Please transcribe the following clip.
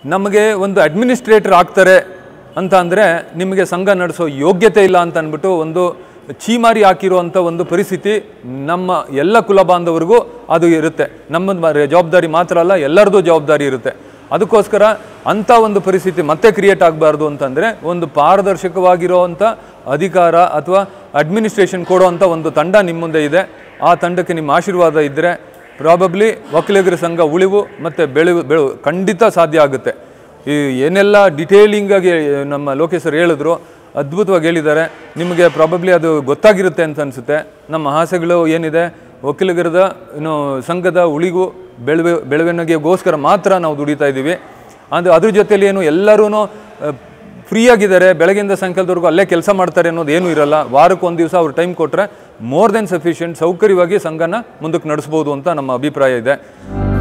ನಮಗೆ ಒಂದು ಅಡ್ಮಿನಿಸ್ಟ್ರೇಟರ್ ಆಗ್ತಾರೆ ಅಂತ ಅಂದರೆ ನಿಮಗೆ ಸಂಘ ನಡೆಸೋ ಯೋಗ್ಯತೆ ಇಲ್ಲ ಅಂತ ಅಂದ್ಬಿಟ್ಟು ಒಂದು ಚೀಮಾರಿ ಹಾಕಿರುವಂಥ ಒಂದು ಪರಿಸ್ಥಿತಿ ನಮ್ಮ ಎಲ್ಲ ಕುಲ ಬಾಂಧವರಿಗೂ ಅದು ಇರುತ್ತೆ ನಮ್ಮ ಮ- ಜವಾಬ್ದಾರಿ ಮಾತ್ರ ಅಲ್ಲ ಎಲ್ಲರದ್ದು ಜವಾಬ್ದಾರಿ ಇರುತ್ತೆ ಅದಕ್ಕೋಸ್ಕರ ಅಂಥ ಒಂದು ಪರಿಸ್ಥಿತಿ ಮತ್ತೆ ಕ್ರಿಯೇಟ್ ಆಗಬಾರ್ದು ಅಂತಂದರೆ ಒಂದು ಪಾರದರ್ಶಕವಾಗಿರೋವಂಥ ಅಧಿಕಾರ ಅಥವಾ ಅಡ್ಮಿನಿಸ್ಟ್ರೇಷನ್ ಕೊಡುವಂಥ ಒಂದು ತಂಡ ನಿಮ್ಮ ಮುಂದೆ ಇದೆ ಆ ತಂಡಕ್ಕೆ ನಿಮ್ಮ ಆಶೀರ್ವಾದ ಇದ್ದರೆ ಪ್ರಾಬಬ್ಲಿ ಒಕ್ಕಲಿಗರ ಸಂಘ ಉಳಿವು ಮತ್ತು ಬೆಳೆವು ಬೆಳು ಖಂಡಿತ ಸಾಧ್ಯ ಆಗುತ್ತೆ ಈ ಏನೆಲ್ಲ ಡಿಟೇಲಿಂಗಾಗಿ ನಮ್ಮ ಲೋಕೇಶ್ ಸರ್ ಹೇಳಿದ್ರು ಅದ್ಭುತವಾಗಿ ಹೇಳಿದ್ದಾರೆ ನಿಮಗೆ ಪ್ರಾಬಬ್ಲಿ ಅದು ಗೊತ್ತಾಗಿರುತ್ತೆ ಅಂತ ಅನಿಸುತ್ತೆ ನಮ್ಮ ಆಸೆಗಳು ಏನಿದೆ ಒಕ್ಕಲಿಗರದ ಏನು ಸಂಘದ ಉಳಿವು ಬೆಳವೆ ಬೆಳವಣಿಗೆಗೋಸ್ಕರ ಮಾತ್ರ ನಾವು ದುಡಿತಾ ಇದ್ದೀವಿ ಅದು ಅದ್ರ ಜೊತೆಲಿ ಏನು ಎಲ್ಲರೂ ಫ್ರೀ ಆಗಿದ್ದಾರೆ ಬೆಳಗ್ಗೆಯಿಂದ ಸಾಯಂಕಾಲದವರೆಗೂ ಅಲ್ಲೇ ಕೆಲಸ ಮಾಡ್ತಾರೆ ಅನ್ನೋದು ಏನೂ ಇರಲ್ಲ ವಾರಕ್ಕೆ ಒಂದು ದಿವಸ ಅವ್ರು ಟೈಮ್ ಕೊಟ್ಟರೆ ಮೋರ್ ದೆನ್ ಸಫಿಷಿಯೆಂಟ್ ಸೌಕರ್ಯವಾಗಿ ಸಂಘನ ಮುಂದಕ್ಕೆ ನಡೆಸ್ಬೋದು ಅಂತ ನಮ್ಮ ಅಭಿಪ್ರಾಯ ಇದೆ